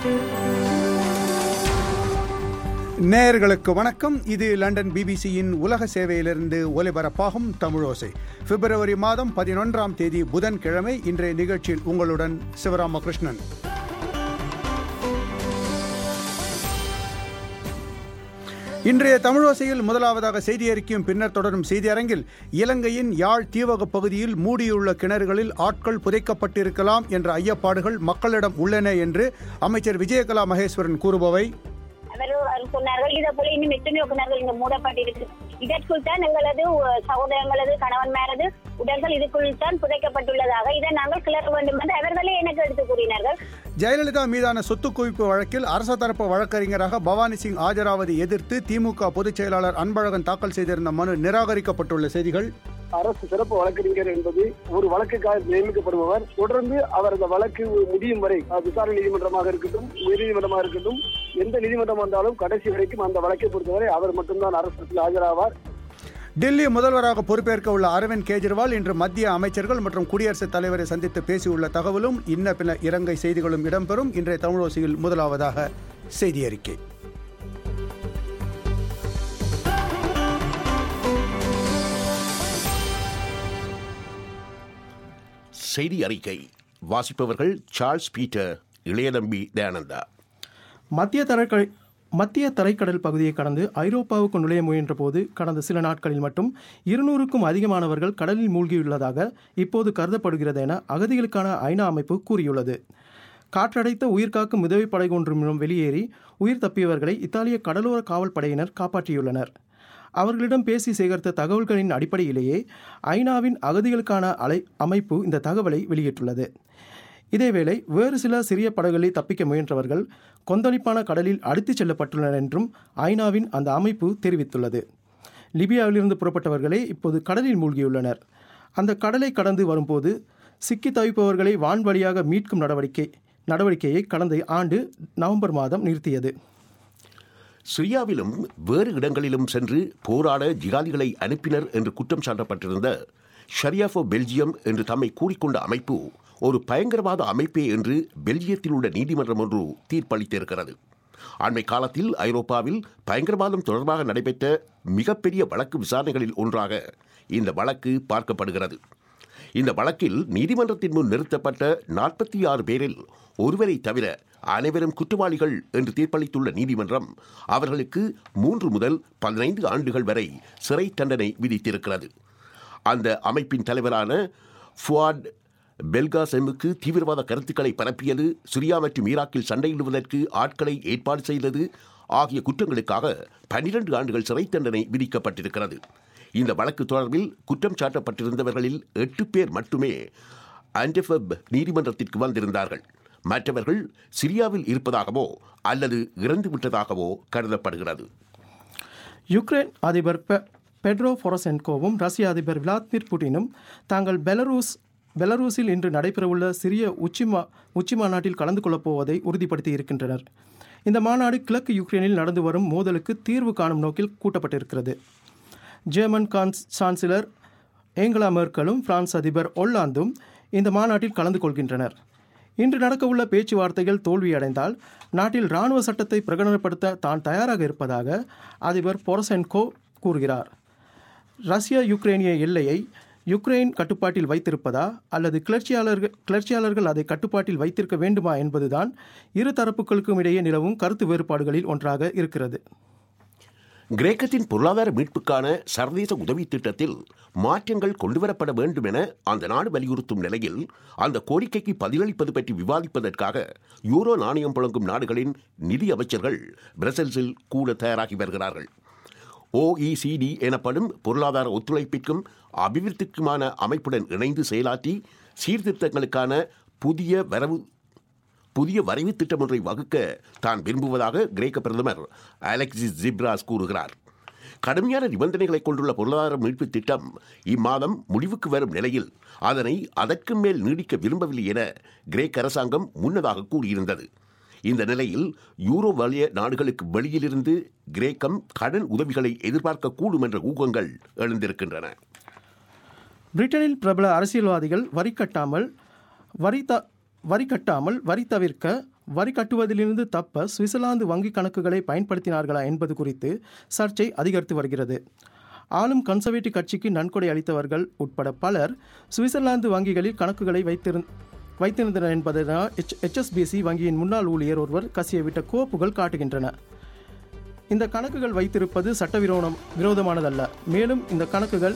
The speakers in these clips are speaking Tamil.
நேயர்களுக்கு வணக்கம் இது லண்டன் பிபிசியின் உலக சேவையிலிருந்து ஒலிபரப்பாகும் தமிழோசை பிப்ரவரி மாதம் பதினொன்றாம் தேதி புதன்கிழமை இன்றைய நிகழ்ச்சியில் உங்களுடன் சிவராமகிருஷ்ணன் இன்றைய தமிழோசையில் முதலாவதாக செய்தி அறிக்கையும் பின்னர் தொடரும் செய்தி அரங்கில் இலங்கையின் யாழ் தீவக பகுதியில் மூடியுள்ள கிணறுகளில் ஆட்கள் புதைக்கப்பட்டிருக்கலாம் என்ற ஐயப்பாடுகள் மக்களிடம் உள்ளன என்று அமைச்சர் விஜயகலா மகேஸ்வரன் கூறுபவை அவர் சொன்னார்கள் இதை போல இன்னும் எத்தனையோ கிணறுகள் இங்க மூடப்பட்டிருக்கு இதற்குள் தான் எங்களது அஹ், சகோதரங்களது கணவன்மாரது உடல்கள் இதுக்குள் தான் புதைக்கப்பட்டுள்ளதாக இதை நாங்கள் கிளற வேண்டும் என்று அவர்களே எனக்கு எடுத்து கூறினார்கள் ஜெயலலிதா மீதான சொத்து குவிப்பு வழக்கில் அரச தரப்பு வழக்கறிஞராக பவானி சிங் ஆஜராவதை எதிர்த்து திமுக பொதுச் செயலாளர் அன்பழகன் தாக்கல் செய்திருந்த மனு நிராகரிக்கப்பட்டுள்ள செய்திகள் அரசு சிறப்பு வழக்கறிஞர் என்பது ஒரு வழக்குக்காக நியமிக்கப்படுபவர் தொடர்ந்து அவர் அந்த வழக்கு முடியும் வரை அது விசாரணை நீதிமன்றமாக இருக்கட்டும் உயர் நீதிமன்றமாக இருக்கட்டும் எந்த நீதிமன்றம் வந்தாலும் கடைசி வரைக்கும் அந்த வழக்கை பொறுத்தவரை அவர் மட்டும்தான் அரசு ஆஜராவார் டெல்லி முதல்வராக பொறுப்பேற்க உள்ள அரவிந்த் கெஜ்ரிவால் இன்று மத்திய அமைச்சர்கள் மற்றும் குடியரசுத் தலைவரை சந்தித்து பேசியுள்ள தகவலும் இன்ன பின்ன இலங்கை செய்திகளும் இடம்பெறும் இன்றைய தமிழோசையில் முதலாவதாக செய்தி அறிக்கை செய்தி அறிக்கை வாசிப்பவர்கள் சார்ல்ஸ் பீட்டர் இளையநம்பி தயானந்தா மத்திய தரைக்கடல் மத்திய தரைக்கடல் பகுதியை கடந்து ஐரோப்பாவுக்கு நுழைய முயன்ற போது கடந்த சில நாட்களில் மட்டும் இருநூறுக்கும் அதிகமானவர்கள் கடலில் மூழ்கியுள்ளதாக இப்போது கருதப்படுகிறது என அகதிகளுக்கான ஐநா அமைப்பு கூறியுள்ளது காற்றடைத்த உயிர்காக்கும் உதவிப்படை ஒன்று மூலம் வெளியேறி உயிர் தப்பியவர்களை இத்தாலிய கடலோர காவல் படையினர் காப்பாற்றியுள்ளனர் அவர்களிடம் பேசி சேகரித்த தகவல்களின் அடிப்படையிலேயே ஐநாவின் அகதிகளுக்கான அலை அமைப்பு இந்த தகவலை வெளியிட்டுள்ளது இதேவேளை வேறு சில சிறிய படகுகளில் தப்பிக்க முயன்றவர்கள் கொந்தளிப்பான கடலில் அடித்துச் செல்லப்பட்டுள்ளனர் என்றும் ஐநாவின் அந்த அமைப்பு தெரிவித்துள்ளது லிபியாவிலிருந்து புறப்பட்டவர்களே இப்போது கடலில் மூழ்கியுள்ளனர் அந்த கடலை கடந்து வரும்போது சிக்கி தவிப்பவர்களை வான்வழியாக மீட்கும் நடவடிக்கை நடவடிக்கையை கடந்த ஆண்டு நவம்பர் மாதம் நிறுத்தியது சிரியாவிலும் வேறு இடங்களிலும் சென்று போராட ஜிகாதிகளை அனுப்பினர் என்று குற்றம் சாட்டப்பட்டிருந்த ஷரியாஃபோ பெல்ஜியம் என்று தம்மை கூறிக்கொண்ட அமைப்பு ஒரு பயங்கரவாத அமைப்பே என்று பெல்ஜியத்தில் உள்ள நீதிமன்றம் ஒன்று தீர்ப்பளித்திருக்கிறது அண்மை காலத்தில் ஐரோப்பாவில் பயங்கரவாதம் தொடர்பாக நடைபெற்ற மிகப்பெரிய வழக்கு விசாரணைகளில் ஒன்றாக இந்த வழக்கு பார்க்கப்படுகிறது இந்த வழக்கில் நீதிமன்றத்தின் முன் நிறுத்தப்பட்ட நாற்பத்தி ஆறு பேரில் ஒருவரை தவிர அனைவரும் குற்றவாளிகள் என்று தீர்ப்பளித்துள்ள நீதிமன்றம் அவர்களுக்கு மூன்று முதல் பதினைந்து ஆண்டுகள் வரை சிறை தண்டனை விதித்திருக்கிறது அந்த அமைப்பின் தலைவரான ஃபுவாட் பெல்காசெமுக்கு தீவிரவாத கருத்துக்களை பரப்பியது சிரியா மற்றும் ஈராக்கில் சண்டையிடுவதற்கு ஆட்களை ஏற்பாடு செய்தது ஆகிய குற்றங்களுக்காக பன்னிரண்டு ஆண்டுகள் சிறை தண்டனை விதிக்கப்பட்டிருக்கிறது இந்த வழக்கு தொடர்பில் குற்றம் சாட்டப்பட்டிருந்தவர்களில் எட்டு பேர் மட்டுமே அண்டெஃபப் நீதிமன்றத்திற்கு வந்திருந்தார்கள் மற்றவர்கள் சிரியாவில் இருப்பதாகவோ அல்லது இறந்து விட்டதாகவோ கருதப்படுகிறது யுக்ரைன் அதிபர் பெ பெட்ரோ பொரசென்கோவும் ரஷ்ய அதிபர் விளாடிமிர் புட்டினும் தாங்கள் பெலரூஸ் பெலரூஸில் இன்று நடைபெறவுள்ள சிறிய உச்சி மா உச்சி மாநாட்டில் கலந்து கொள்ளப் போவதை உறுதிப்படுத்தி இருக்கின்றனர் இந்த மாநாடு கிழக்கு யுக்ரைனில் நடந்து வரும் மோதலுக்கு தீர்வு காணும் நோக்கில் கூட்டப்பட்டிருக்கிறது ஜெர்மன் கான்ஸ் சான்சலர் ஏங்கலா மெர்க்கலும் பிரான்ஸ் அதிபர் ஒல்லாந்தும் இந்த மாநாட்டில் கலந்து கொள்கின்றனர் இன்று நடக்கவுள்ள பேச்சுவார்த்தைகள் தோல்வியடைந்தால் நாட்டில் இராணுவ சட்டத்தை பிரகடனப்படுத்த தான் தயாராக இருப்பதாக அதிபர் பொரசென்கோ கூறுகிறார் ரஷ்ய யுக்ரைனிய எல்லையை யுக்ரைன் கட்டுப்பாட்டில் வைத்திருப்பதா அல்லது கிளர்ச்சியாளர்கள் கிளர்ச்சியாளர்கள் அதை கட்டுப்பாட்டில் வைத்திருக்க வேண்டுமா என்பதுதான் இரு தரப்புகளுக்கும் இடையே நிலவும் கருத்து வேறுபாடுகளில் ஒன்றாக இருக்கிறது கிரேக்கத்தின் பொருளாதார மீட்புக்கான சர்வதேச உதவி திட்டத்தில் மாற்றங்கள் கொண்டுவரப்பட வேண்டும் என அந்த நாடு வலியுறுத்தும் நிலையில் அந்த கோரிக்கைக்கு பதிலளிப்பது பற்றி விவாதிப்பதற்காக யூரோ நாணயம் புழங்கும் நாடுகளின் நிதி அமைச்சர்கள் பிரசல்ஸில் கூட தயாராகி வருகிறார்கள் ஓஇசிடி எனப்படும் பொருளாதார ஒத்துழைப்பிற்கும் அபிவிருத்திக்குமான அமைப்புடன் இணைந்து செயலாற்றி சீர்திருத்தங்களுக்கான புதிய வரவு புதிய வரைவு திட்டம் ஒன்றை வகுக்க தான் விரும்புவதாக கிரேக்க பிரதமர் அலெக்சிஸ் ஜிப்ராஸ் கூறுகிறார் கடுமையான நிபந்தனைகளை கொண்டுள்ள பொருளாதார மீட்பு திட்டம் இம்மாதம் முடிவுக்கு வரும் நிலையில் அதனை அதற்கு மேல் நீடிக்க விரும்பவில்லை என கிரேக்க அரசாங்கம் முன்னதாக கூறியிருந்தது இந்த நிலையில் யூரோ வலய நாடுகளுக்கு வெளியிலிருந்து கிரேக்கம் கடன் உதவிகளை எதிர்பார்க்கக்கூடும் என்ற ஊகங்கள் எழுந்திருக்கின்றன பிரிட்டனில் பிரபல அரசியல்வாதிகள் வரி கட்டாமல் வரி த வரி கட்டாமல் வரி தவிர்க்க வரி கட்டுவதிலிருந்து தப்ப சுவிட்சர்லாந்து வங்கிக் கணக்குகளை பயன்படுத்தினார்களா என்பது குறித்து சர்ச்சை அதிகரித்து வருகிறது ஆளும் கன்சர்வேட்டிவ் கட்சிக்கு நன்கொடை அளித்தவர்கள் உட்பட பலர் சுவிட்சர்லாந்து வங்கிகளில் கணக்குகளை வைத்திருந் வைத்திருந்தனர் என்பதனால் எச் HSBC வங்கியின் முன்னாள் ஊழியர் ஒருவர் கசியவிட்ட கோப்புகள் காட்டுகின்றன இந்த கணக்குகள் வைத்திருப்பது சட்டவிரோதம் விரோதமானதல்ல மேலும் இந்த கணக்குகள்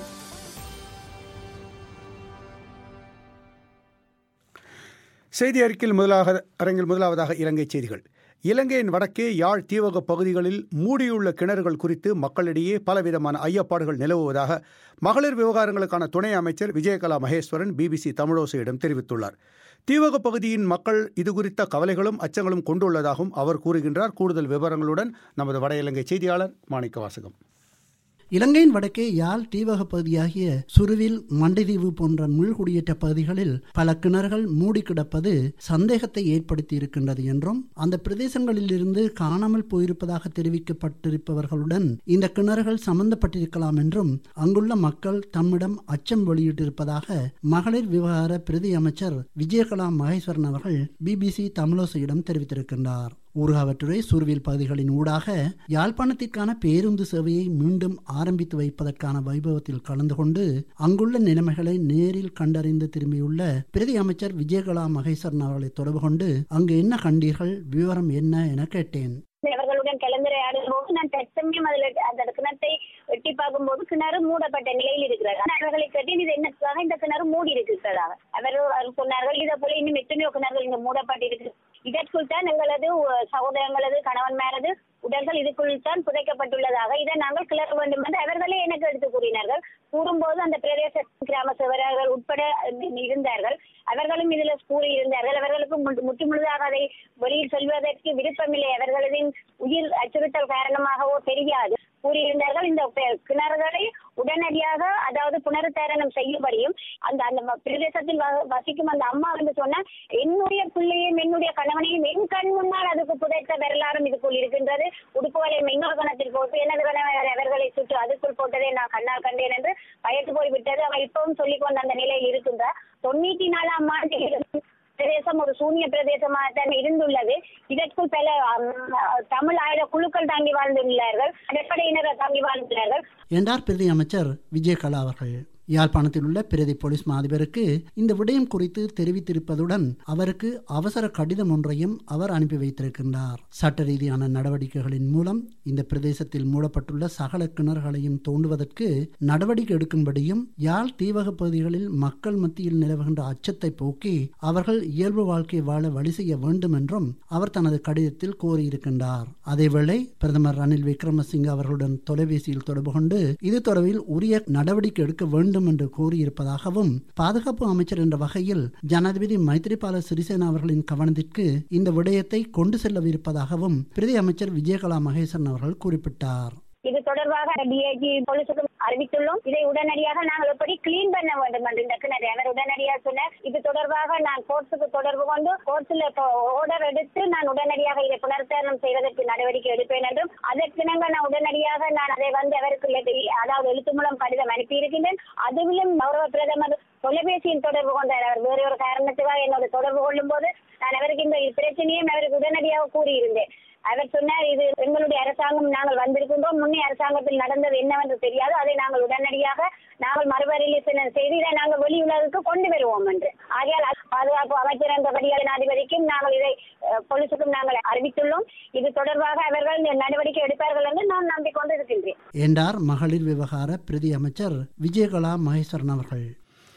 செய்தி அறிக்கையில் முதலாக அரங்கில் முதலாவதாக இலங்கை செய்திகள் இலங்கையின் வடக்கே யாழ் தீவக பகுதிகளில் மூடியுள்ள கிணறுகள் குறித்து மக்களிடையே பலவிதமான ஐயப்பாடுகள் நிலவுவதாக மகளிர் விவகாரங்களுக்கான துணை அமைச்சர் விஜயகலா மகேஸ்வரன் பிபிசி தமிழோசையிடம் தெரிவித்துள்ளார் தீவக பகுதியின் மக்கள் இதுகுறித்த கவலைகளும் அச்சங்களும் கொண்டுள்ளதாகவும் அவர் கூறுகின்றார் கூடுதல் விவரங்களுடன் நமது வட இலங்கை செய்தியாளர் மாணிக்க வாசகம் இலங்கையின் வடக்கே யாழ் தீவக பகுதியாகிய சுருவில் மண்டைதீவு போன்ற மீள்குடியேற்ற பகுதிகளில் பல கிணறுகள் மூடி கிடப்பது சந்தேகத்தை ஏற்படுத்தி இருக்கின்றது என்றும் அந்த பிரதேசங்களிலிருந்து காணாமல் போயிருப்பதாக தெரிவிக்கப்பட்டிருப்பவர்களுடன் இந்த கிணறுகள் சம்பந்தப்பட்டிருக்கலாம் என்றும் அங்குள்ள மக்கள் தம்மிடம் அச்சம் வெளியிட்டிருப்பதாக மகளிர் விவகார பிரதி அமைச்சர் விஜயகலா மகேஸ்வரன் அவர்கள் பிபிசி தமிழோசையிடம் தெரிவித்திருக்கின்றார் ஊர்காவற்றுறை சுருவில் பகுதிகளின் ஊடாக யாழ்ப்பாணத்திற்கான பேருந்து சேவையை மீண்டும் ஆரம்பித்து வைப்பதற்கான வைபவத்தில் கலந்து கொண்டு அங்குள்ள நிலைமைகளை நேரில் கண்டறிந்து திரும்பியுள்ள பிரதி அமைச்சர் விஜயகலா மகேஸ்வரன் அவர்களை தொடர்பு கொண்டு அங்கு என்ன கண்டீர்கள் விவரம் என்ன என கேட்டேன் அவர்களுடன் கலந்துரையாடும் போது நான் தற்சமயம் அதுல அந்த கிணத்தை வெட்டி பார்க்கும்போது கிணறு மூடப்பட்ட நிலையில் இருக்கிறது ஆனால் அவர்களை கேட்டேன் இது என்னக்காக இந்த கிணறு மூடி இருக்கிறதாக அவர்கள் சொன்னார்கள் இதை போல இன்னும் எத்தனையோ கிணறுகள் இங்கு மூடப்பட்டிருக்கு இதற்குள் தான் எங்களது சகோதரங்களது கணவன்மாரது உடல்கள் இதுக்குள் தான் புதைக்கப்பட்டுள்ளதாக இதை நாங்கள் கிளற வேண்டும் என்று அவர்களே எனக்கு எடுத்து கூறினார்கள் கூறும்போது அந்த பிரதேச கிராம சேவர்கள் உட்பட இருந்தார்கள் அவர்களும் இதுல கூறி இருந்தார்கள் அவர்களுக்கு முற்று முழுதாக அதை வெளியில் சொல்வதற்கு விருப்பமில்லை அவர்களது உயிர் அச்சுறுத்தல் காரணமாகவோ தெரியாது கூறியிருந்தார்கள் இந்த கிணறுகளை உடனடியாக அதாவது புனருத்தாரணம் செய்யும்படியும் அந்த அந்த பிரதேசத்தில் வசிக்கும் அந்த அம்மா வந்து சொன்ன என்னுடைய பிள்ளையும் என்னுடைய கணவனையும் என் கண் முன்னால் அதுக்கு புதைத்த வரலாறும் இதுக்குள் இருக்கின்றது உடுப்புகளை இன்னொரு கணத்தில் போட்டு எனது கணவர் அவர்களை சுற்று அதுக்குள் போட்டதை நான் கண்ணால் கண்டேன் என்று பயத்து போய் விட்டது அவன் இப்பவும் சொல்லிக் கொண்ட அந்த நிலையில் இருக்கின்ற தொண்ணூத்தி நாலாம் ஆண்டு பிரதேசம் ஒரு சூன்ய பிரதேசமாக தான் இருந்துள்ளது இதற்குள் பல தமிழ் ஆயுத குழுக்கள் தாங்கி வாழ்ந்துள்ளார்கள் அடிப்படையினர் தாங்கி வாழ்ந்துள்ளார்கள் என்றார் பிரதி அமைச்சர் விஜயகலா அவர்கள் யாழ்ப்பாணத்தில் உள்ள பிரதி போலீஸ் மாதிபருக்கு இந்த விடயம் குறித்து தெரிவித்திருப்பதுடன் அவருக்கு அவசர கடிதம் ஒன்றையும் அவர் அனுப்பி வைத்திருக்கின்றார் சட்ட ரீதியான நடவடிக்கைகளின் மூலம் இந்த பிரதேசத்தில் மூடப்பட்டுள்ள சகல கிணறுகளையும் தோண்டுவதற்கு நடவடிக்கை எடுக்கும்படியும் யாழ் தீவக பகுதிகளில் மக்கள் மத்தியில் நிலவுகின்ற அச்சத்தை போக்கி அவர்கள் இயல்பு வாழ்க்கை வாழ வழி செய்ய வேண்டும் என்றும் அவர் தனது கடிதத்தில் கோரியிருக்கின்றார் அதேவேளை பிரதமர் ரணில் விக்ரமசிங்க அவர்களுடன் தொலைபேசியில் தொடர்பு கொண்டு இது தொடர்பில் உரிய நடவடிக்கை எடுக்க வேண்டும் வேண்டும் என்று கூறியிருப்பதாகவும் பாதுகாப்பு அமைச்சர் என்ற வகையில் ஜனாதிபதி மைத்ரிபால சிறிசேனா அவர்களின் கவனத்திற்கு இந்த விடயத்தை கொண்டு செல்லவிருப்பதாகவும் பிரதி அமைச்சர் விஜயகலா மகேசன் அவர்கள் குறிப்பிட்டார் இது தொடர்பாக டிஐஜி போலீசுக்கு அறிவித்துள்ளோம் இதை உடனடியாக நாங்கள் எப்படி கிளீன் பண்ண வேண்டும் என்று இந்த கிணறு அவர் உடனடியாக சொன்னார் இது தொடர்பாக நான் கோர்ட்ஸுக்கு தொடர்பு கொண்டு கோர்ட்ஸில் ஓர்டர் எடுத்து நான் உடனடியாக இதை புனர்த்தரணம் செய்வதற்கு நடவடிக்கை எடுப்பேன் என்றும் அதற்கிணங்க நான் உடனடியாக நான் அதை வந்து அவருக்கு அதாவது எழுத்து மூலம் கடிதம் அனுப்பியிருக்கின்றேன் அதுவிலும் கௌரவ பிரதமர் தொலைபேசியில் தொடர்பு கொண்டார் அவர் வேறு ஒரு காரணத்துக்காக என்னோட தொடர்பு கொள்ளும் போது நான் அவருக்கு இந்த பிரச்சனையும் அவருக்கு உடனடியாக கூறியிருந்தேன் அவர் சொன்னார் இது எங்களுடைய அரசாங்கம் நாங்கள் வந்திருக்கின்றோம் முன்னே அரசாங்கத்தில் நடந்தது என்னவென்று தெரியாது அதை நாங்கள் உடனடியாக நாங்கள் மறுபரிசீலனை செய்து இதை நாங்கள் வெளி உலகுக்கு கொண்டு வருவோம் என்று ஆகையால் பாதுகாப்பு அமைச்சர் என்ற ஜனாதிபதிக்கும் நாங்கள் இதை போலீசுக்கும் நாங்கள் அறிவித்துள்ளோம் இது தொடர்பாக அவர்கள் நடவடிக்கை எடுப்பார்கள் என்று நான் நம்பிக்கொண்டிருக்கின்றேன் என்றார் மகளிர் விவகார பிரதி அமைச்சர் விஜயகலா மகேஸ்வரன் அவர்கள்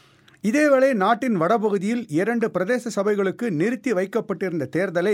இதேவேளை நாட்டின் வடபகுதியில் இரண்டு பிரதேச சபைகளுக்கு நிறுத்தி வைக்கப்பட்டிருந்த தேர்தலை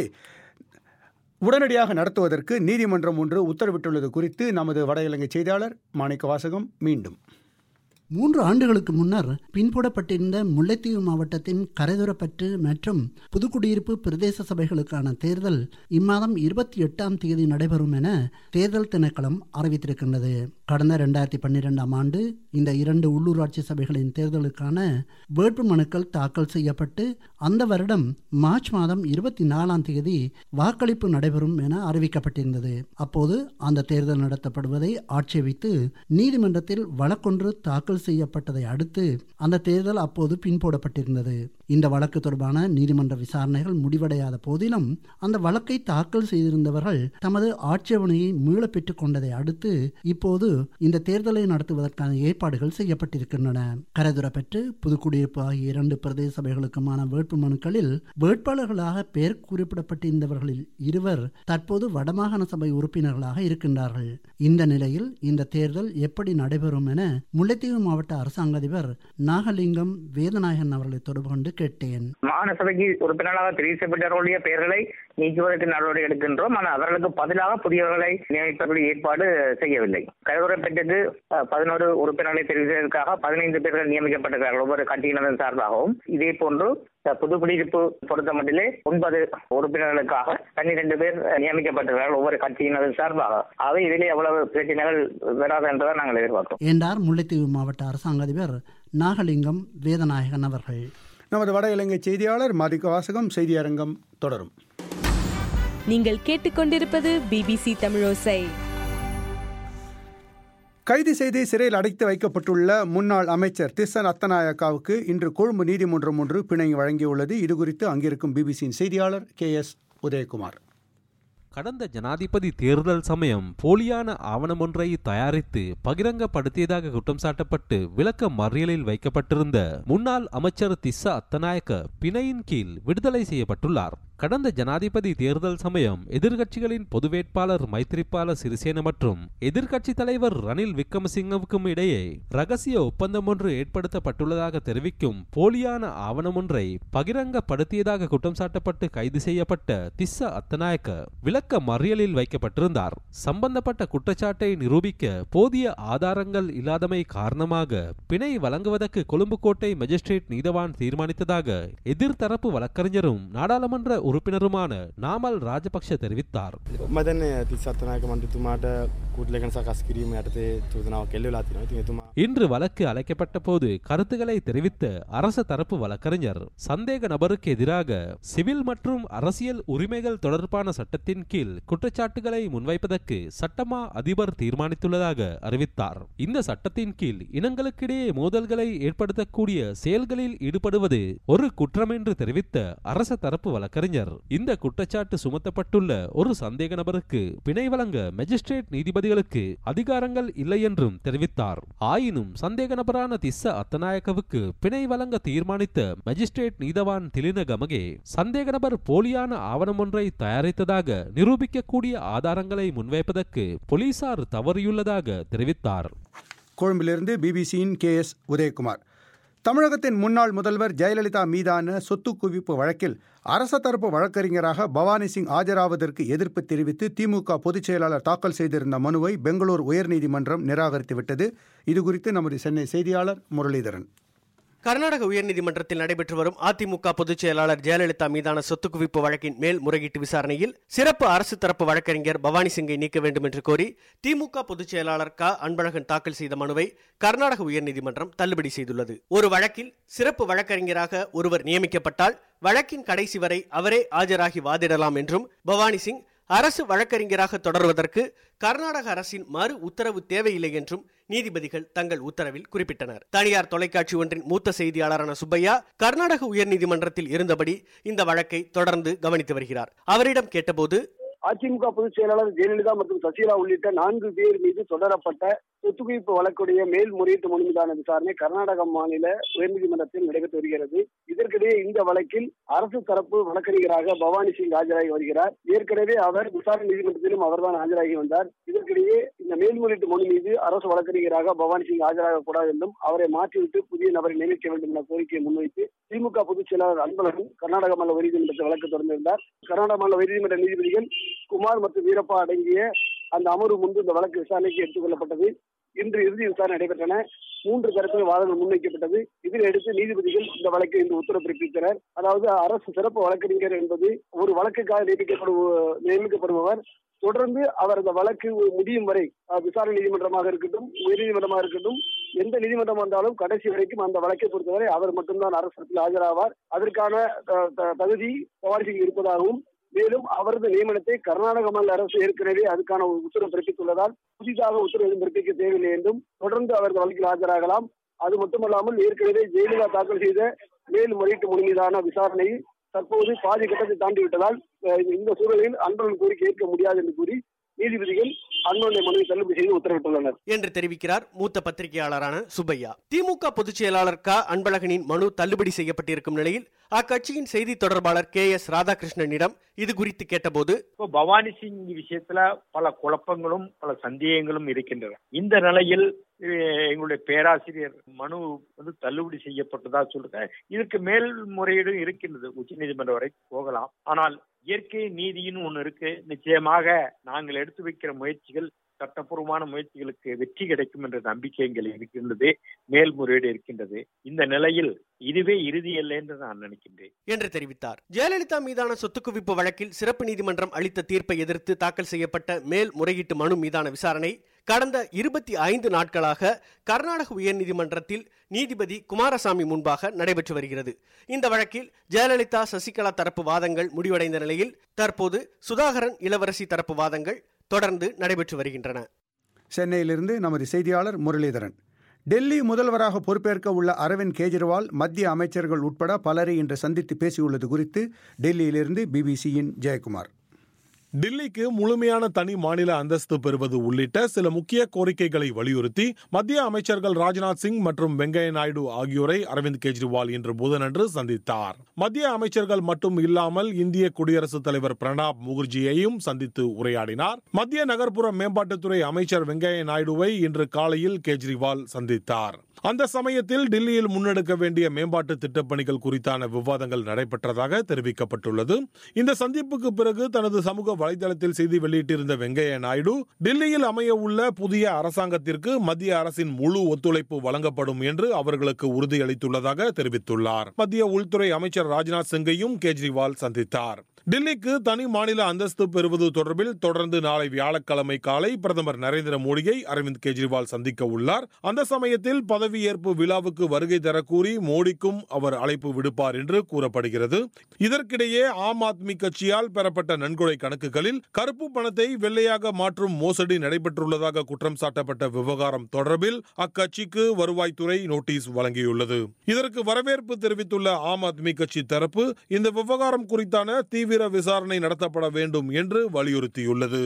உடனடியாக நடத்துவதற்கு நீதிமன்றம் ஒன்று உத்தரவிட்டுள்ளது குறித்து நமது வட இலங்கை செய்தியாளர் மாணிக்க வாசகம் மீண்டும் மூன்று ஆண்டுகளுக்கு முன்னர் பின்புடப்பட்டிருந்த முல்லைத்தீவு மாவட்டத்தின் கரைதுரப்பற்று மற்றும் புதுக்குடியிருப்பு பிரதேச சபைகளுக்கான தேர்தல் இம்மாதம் இருபத்தி எட்டாம் தேதி நடைபெறும் என தேர்தல் திணைக்களம் அறிவித்திருக்கின்றது கடந்த இரண்டாயிரத்தி பன்னிரெண்டாம் ஆண்டு இந்த இரண்டு உள்ளூராட்சி சபைகளின் தேர்தலுக்கான வேட்பு மனுக்கள் தாக்கல் செய்யப்பட்டு அந்த வருடம் மார்ச் மாதம் இருபத்தி நாலாம் தேதி வாக்களிப்பு நடைபெறும் என அறிவிக்கப்பட்டிருந்தது அப்போது அந்த தேர்தல் நடத்தப்படுவதை ஆட்சேபித்து நீதிமன்றத்தில் வழக்கொன்று தாக்கல் தாக்கல் செய்யப்பட்டதை அடுத்து அந்த தேர்தல் அப்போது பின்போடப்பட்டிருந்தது இந்த வழக்கு தொடர்பான நீதிமன்ற விசாரணைகள் முடிவடையாத போதிலும் அந்த வழக்கை தாக்கல் செய்திருந்தவர்கள் தமது ஆட்சேபனையை மீள பெற்றுக் கொண்டதை அடுத்து இப்போது இந்த தேர்தலை நடத்துவதற்கான ஏற்பாடுகள் செய்யப்பட்டிருக்கின்றன கரைதுர பெற்று புதுக்குடியிருப்பு ஆகிய இரண்டு பிரதேச சபைகளுக்குமான வேட்பு மனுக்களில் வேட்பாளர்களாக பெயர் குறிப்பிடப்பட்டிருந்தவர்களில் இருவர் தற்போது வடமாகாண சபை உறுப்பினர்களாக இருக்கின்றார்கள் இந்த நிலையில் இந்த தேர்தல் எப்படி நடைபெறும் என முல்லைத்தீவு மாவட்ட அரசாங்க அதிபர் நாகலிங்கம் வேதநாயகன் அவர்களை தொடர்பு கொண்டு கேட்டேன் மாகாண சபைக்கு உறுப்பினராக தெரிவு செய்யப்பட்டவர்களுடைய பெயர்களை நீக்குவதற்கு நடவடிக்கை எடுக்கின்றோம் ஆனால் அவர்களுக்கு பதிலாக புதியவர்களை நியமிப்பதற்கு ஏற்பாடு செய்யவில்லை கருதுரை பெற்றது பதினோரு உறுப்பினர்களை தெரிவு செய்வதற்காக பதினைந்து பேர்கள் நியமிக்கப்பட்டிருக்கிறார்கள் ஒவ்வொரு கட்சியினரின் சார்பாகவும் இதே போன்று புது குடியிருப்பு பொறுத்த மட்டிலே ஒன்பது உறுப்பினர்களுக்காக பன்னிரண்டு பேர் நியமிக்கப்பட்டிருக்கிறார்கள் ஒவ்வொரு கட்சியினரின் சார்பாக ஆகவே இதிலே எவ்வளவு பிரச்சனைகள் வராது என்றதை நாங்கள் எதிர்பார்க்கிறோம் என்றார் முல்லைத்தீவு மாவட்ட அரசாங்க அதிபர் நாகலிங்கம் வேதநாயகன் அவர்கள் நமது வட இலங்கை செய்தியாளர் மாரிக்க வாசகம் செய்தியரங்கம் தொடரும் நீங்கள் கேட்டுக்கொண்டிருப்பது பிபிசி தமிழோசை கைது செய்து சிறையில் அடைத்து வைக்கப்பட்டுள்ள முன்னாள் அமைச்சர் திஸ்ஸன் அத்தநாயக்காவுக்கு இன்று கொழும்பு நீதிமன்றம் ஒன்று பிணை வழங்கியுள்ளது இதுகுறித்து அங்கிருக்கும் பிபிசியின் செய்தியாளர் கே எஸ் உதயகுமார் கடந்த ஜனாதிபதி தேர்தல் சமயம் போலியான ஆவணம் ஒன்றை தயாரித்து பகிரங்கப்படுத்தியதாக குற்றம் சாட்டப்பட்டு விளக்க மறியலில் வைக்கப்பட்டிருந்த முன்னாள் அமைச்சர் திஸ்ஸா அத்தநாயக்க பிணையின் கீழ் விடுதலை செய்யப்பட்டுள்ளார் கடந்த ஜனாதிபதி தேர்தல் சமயம் எதிர்க்கட்சிகளின் பொது வேட்பாளர் மைத்திரிபால சிறிசேன மற்றும் எதிர்க்கட்சி தலைவர் ரணில் விக்ரமசிங்கவுக்கும் இடையே ரகசிய ஒப்பந்தம் ஒன்று ஏற்படுத்தப்பட்டுள்ளதாக தெரிவிக்கும் போலியான ஆவணம் ஒன்றை பகிரங்கப்படுத்தியதாக குற்றம் சாட்டப்பட்டு கைது செய்யப்பட்ட திஸ்ஸ அத்தநாயக்க விளக்க மறியலில் வைக்கப்பட்டிருந்தார் சம்பந்தப்பட்ட குற்றச்சாட்டை நிரூபிக்க போதிய ஆதாரங்கள் இல்லாதமை காரணமாக பிணை வழங்குவதற்கு கொழும்பு கோட்டை மேஜிஸ்ட்ரேட் நீதவான் தீர்மானித்ததாக எதிர்த்தரப்பு வழக்கறிஞரும் நாடாளுமன்ற உறுப்பினருமான நாமல் ராஜபக்ஷ தெரிவித்தார் මදන්න තිස්සත්තනායක මන්තුතුමාට කුටලකන සකස් කිරීම යටතේ චෝදනාවක් කෙල්ලලා තිනවා ඉතින් එතුමා இன்று வழக்கு அழைக்கப்பட்ட போது கருத்துக்களை தெரிவித்த அரச தரப்பு வழக்கறிஞர் சந்தேக நபருக்கு எதிராக சிவில் மற்றும் அரசியல் உரிமைகள் தொடர்பான சட்டத்தின் கீழ் குற்றச்சாட்டுகளை முன்வைப்பதற்கு சட்டமா அதிபர் தீர்மானித்துள்ளதாக அறிவித்தார் இந்த சட்டத்தின் கீழ் இனங்களுக்கிடையே மோதல்களை ஏற்படுத்தக்கூடிய செயல்களில் ஈடுபடுவது ஒரு குற்றம் என்று தெரிவித்த அரச தரப்பு வழக்கறிஞர் இந்த குற்றச்சாட்டு சுமத்தப்பட்டுள்ள ஒரு சந்தேக நபருக்கு பிணை வழங்க மேஜிஸ்ட்ரேட் நீதிபதிகளுக்கு அதிகாரங்கள் இல்லை என்றும் தெரிவித்தார் ஆயினும் சந்தேக நபரான திஸ்ஸ அத்தநாயக்கவுக்கு பிணை வழங்க தீர்மானித்த மேஜிஸ்ட்ரேட் நீதவான் திலின கமகே சந்தேக நபர் போலியான ஆவணம் ஒன்றை தயாரித்ததாக நிரூபிக்கக்கூடிய ஆதாரங்களை முன்வைப்பதற்கு போலீசார் தவறியுள்ளதாக தெரிவித்தார் கொழும்பிலிருந்து பிபிசியின் கே எஸ் உதயகுமார் தமிழகத்தின் முன்னாள் முதல்வர் ஜெயலலிதா மீதான சொத்து குவிப்பு வழக்கில் அரச தரப்பு வழக்கறிஞராக பவானி சிங் ஆஜராவதற்கு எதிர்ப்பு தெரிவித்து திமுக பொதுச் செயலாளர் தாக்கல் செய்திருந்த மனுவை பெங்களூர் உயர்நீதிமன்றம் நிராகரித்துவிட்டது இதுகுறித்து நமது சென்னை செய்தியாளர் முரளிதரன் கர்நாடக உயர்நீதிமன்றத்தில் நடைபெற்று வரும் அதிமுக பொதுச் செயலாளர் ஜெயலலிதா மீதான சொத்து குவிப்பு வழக்கின் மேல் முறையீட்டு விசாரணையில் சிறப்பு அரசு தரப்பு வழக்கறிஞர் பவானி சிங்கை நீக்க வேண்டும் என்று கோரி திமுக பொதுச் செயலாளர் க அன்பழகன் தாக்கல் செய்த மனுவை கர்நாடக உயர்நீதிமன்றம் தள்ளுபடி செய்துள்ளது ஒரு வழக்கில் சிறப்பு வழக்கறிஞராக ஒருவர் நியமிக்கப்பட்டால் வழக்கின் கடைசி வரை அவரே ஆஜராகி வாதிடலாம் என்றும் பவானி சிங் அரசு வழக்கறிஞராக தொடர்வதற்கு கர்நாடக அரசின் மறு உத்தரவு தேவையில்லை என்றும் நீதிபதிகள் தங்கள் உத்தரவில் குறிப்பிட்டனர் தனியார் தொலைக்காட்சி ஒன்றின் மூத்த செய்தியாளரான சுப்பையா கர்நாடக உயர்நீதிமன்றத்தில் இருந்தபடி இந்த வழக்கை தொடர்ந்து கவனித்து வருகிறார் அவரிடம் கேட்டபோது அதிமுக பொதுச் செயலாளர் ஜெயலலிதா மற்றும் சசிகலா உள்ளிட்ட நான்கு பேர் மீது தொடரப்பட்ட சொத்து குவிப்பு வழக்குடைய மேல்முறையீட்டு மனு மீதான விசாரணை கர்நாடக மாநில உயர்நீதிமன்றத்தில் நடைபெற்று வருகிறது இதற்கிடையே இந்த வழக்கில் அரசு தரப்பு வழக்கறிஞராக பவானி சிங் ஆஜராகி வருகிறார் ஏற்கனவே அவர் விசாரணை நீதிமன்றத்திலும் அவர்தான் ஆஜராகி வந்தார் இதற்கிடையே இந்த மேல்முறையீட்டு மனு மீது அரசு வழக்கறிஞராக பவானி சிங் ஆஜராக கூடாது என்றும் அவரை மாற்றிவிட்டு புதிய நபரை நியமிக்க வேண்டும் என கோரிக்கையை முன்வைத்து திமுக பொதுச் செயலாளர் அன்பழகன் கர்நாடக மாநில உயர்நீதிமன்றத்தில் வழக்கு தொடர்ந்திருந்தார் கர்நாடக மாநில உயர்நீதிமன்ற நீதிபதிகள் குமார் மற்றும் வீரப்பா அடங்கிய அந்த அமர்வு முன்பு இந்த வழக்கு விசாரணைக்கு எடுத்துக் கொள்ளப்பட்டது இன்று இறுதி விசாரணை நடைபெற்றன மூன்று தரப்பில் வாதங்கள் முன்வைக்கப்பட்டது இதில் எடுத்து நீதிபதிகள் இந்த வழக்கை இன்று உத்தரவு பிறப்பித்தனர் அதாவது அரசு சிறப்பு வழக்கறிஞர் என்பது ஒரு வழக்குக்காக நியமிக்கப்படு நியமிக்கப்படுபவர் தொடர்ந்து அவர் அந்த வழக்கு முடியும் வரை விசாரணை நீதிமன்றமாக இருக்கட்டும் உயர்நீதிமன்றமாக இருக்கட்டும் எந்த நீதிமன்றம் வந்தாலும் கடைசி வரைக்கும் அந்த வழக்கை பொறுத்தவரை அவர் மட்டும்தான் அரசு ஆஜராவார் அதற்கான தகுதி பவாரிசிங் இருப்பதாகவும் மேலும் அவரது நியமனத்தை கர்நாடக மாநில அரசு ஏற்கனவே அதுக்கான உத்தரவு பிறப்பித்துள்ளதால் புதிதாக உத்தரவு பிறப்பிக்க தேவையில்லை என்றும் தொடர்ந்து அவரது வழக்கில் ஆஜராகலாம் அது மட்டுமல்லாமல் ஏற்கனவே ஜெயலலிதா தாக்கல் செய்த மேல்முறையீட்டு மனு மீதான விசாரணை தற்போது பாதி கட்டத்தை தாண்டி விட்டதால் அஹ், இந்த சூழலில் அன்பரின் கோரிக்கை ஏற்க முடியாது என்று கூறி நீதிபதிகள் அன்பனுடைய மனுவை தள்ளுபடி செய்து உத்தரவிட்டுள்ளனர் என்று தெரிவிக்கிறார் மூத்த பத்திரிகையாளரான சுப்பையா திமுக பொதுச் செயலாளர் க அன்பழகனின் மனு தள்ளுபடி செய்யப்பட்டிருக்கும் நிலையில் அக்கட்சியின் செய்தி தொடர்பாளர் கே எஸ் ராதாகிருஷ்ணனிடம் இது குறித்து கேட்டபோது இப்போ பவானி சிங் விஷயத்துல பல குழப்பங்களும் பல சந்தேகங்களும் இருக்கின்றன இந்த நிலையில் அஹ், எங்களுடைய பேராசிரியர் மனு வந்து தள்ளுபடி செய்யப்பட்டதா சொல்லுங்க இதற்கு மேல்முறையீடு இருக்கின்றது உச்சநீதிமன்றம் வரை போகலாம் ஆனால் இயற்கை நீதின்னு ஒண்ணு இருக்கு நிச்சயமாக நாங்கள் எடுத்து வைக்கிற முயற்சிகள் சட்டப்பூர்வமான முயற்சிகளுக்கு வெற்றி கிடைக்கும் என்ற நம்பிக்கை எங்கள் இருக்கின்றது மேல்முறையீடு இருக்கின்றது இந்த நிலையில் இதுவே இறுதி அல்ல என்று நான் நினைக்கின்றேன் என்று தெரிவித்தார் ஜெயலலிதா மீதான சொத்து குவிப்பு வழக்கில் சிறப்பு நீதிமன்றம் அளித்த தீர்ப்பை எதிர்த்து தாக்கல் செய்யப்பட்ட மேல் முறையீட்டு மனு மீதான விசாரணை கடந்த இருபத்தி ஐந்து நாட்களாக கர்நாடக உயர்நீதிமன்றத்தில் நீதிபதி குமாரசாமி முன்பாக நடைபெற்று வருகிறது இந்த வழக்கில் ஜெயலலிதா சசிகலா தரப்பு வாதங்கள் முடிவடைந்த நிலையில் தற்போது சுதாகரன் இளவரசி தரப்பு வாதங்கள் தொடர்ந்து நடைபெற்று வருகின்றன சென்னையிலிருந்து நமது செய்தியாளர் முரளிதரன் டெல்லி முதல்வராக பொறுப்பேற்க உள்ள அரவிந்த் கெஜ்ரிவால் மத்திய அமைச்சர்கள் உட்பட பலரை இன்று சந்தித்து பேசியுள்ளது குறித்து டெல்லியிலிருந்து பிபிசியின் ஜெயக்குமார் டில்லிக்கு முழுமையான தனி மாநில அந்தஸ்து பெறுவது உள்ளிட்ட சில முக்கிய கோரிக்கைகளை வலியுறுத்தி மத்திய அமைச்சர்கள் ராஜ்நாத் சிங் மற்றும் வெங்கையா நாயுடு ஆகியோரை அரவிந்த் கெஜ்ரிவால் இன்று புதனன்று சந்தித்தார் மத்திய அமைச்சர்கள் மட்டும் இல்லாமல் இந்திய குடியரசுத் தலைவர் பிரணாப் முகர்ஜியையும் சந்தித்து உரையாடினார் மத்திய நகர்ப்புற மேம்பாட்டுத்துறை அமைச்சர் வெங்கையா நாயுடுவை இன்று காலையில் கெஜ்ரிவால் சந்தித்தார் அந்த சமயத்தில் டில்லியில் முன்னெடுக்க வேண்டிய மேம்பாட்டு திட்டப்பணிகள் குறித்தான விவாதங்கள் நடைபெற்றதாக தெரிவிக்கப்பட்டுள்ளது இந்த சந்திப்புக்கு பிறகு தனது சமூக வலைதளத்தில் செய்தி வெளியிட்டிருந்த வெங்கையா நாயுடு டில்லியில் அமைய உள்ள புதிய அரசாங்கத்திற்கு மத்திய அரசின் முழு ஒத்துழைப்பு வழங்கப்படும் என்று அவர்களுக்கு உறுதியளித்துள்ளதாக தெரிவித்துள்ளார் மத்திய உள்துறை அமைச்சர் ராஜ்நாத் சிங்கையும் கெஜ்ரிவால் சந்தித்தார் டில்லிக்கு தனி மாநில அந்தஸ்து பெறுவது தொடர்பில் தொடர்ந்து நாளை வியாழக்கிழமை காலை பிரதமர் நரேந்திர மோடியை அரவிந்த் கெஜ்ரிவால் சந்திக்க உள்ளார் அந்த சமயத்தில் பதவியேற்பு விழாவுக்கு வருகை தர கூறி மோடிக்கும் அவர் அழைப்பு விடுப்பார் என்று கூறப்படுகிறது இதற்கிடையே ஆம் ஆத்மி கட்சியால் பெறப்பட்ட நன்கொடை கணக்குகளில் கருப்பு பணத்தை வெள்ளையாக மாற்றும் மோசடி நடைபெற்றுள்ளதாக குற்றம் சாட்டப்பட்ட விவகாரம் தொடர்பில் அக்கட்சிக்கு வருவாய்த்துறை நோட்டீஸ் வழங்கியுள்ளது இதற்கு வரவேற்பு தெரிவித்துள்ள ஆம் ஆத்மி கட்சி தரப்பு இந்த விவகாரம் குறித்தான தீவிர விசாரணை நடத்தப்பட வேண்டும் என்று வலியுறுத்தியுள்ளது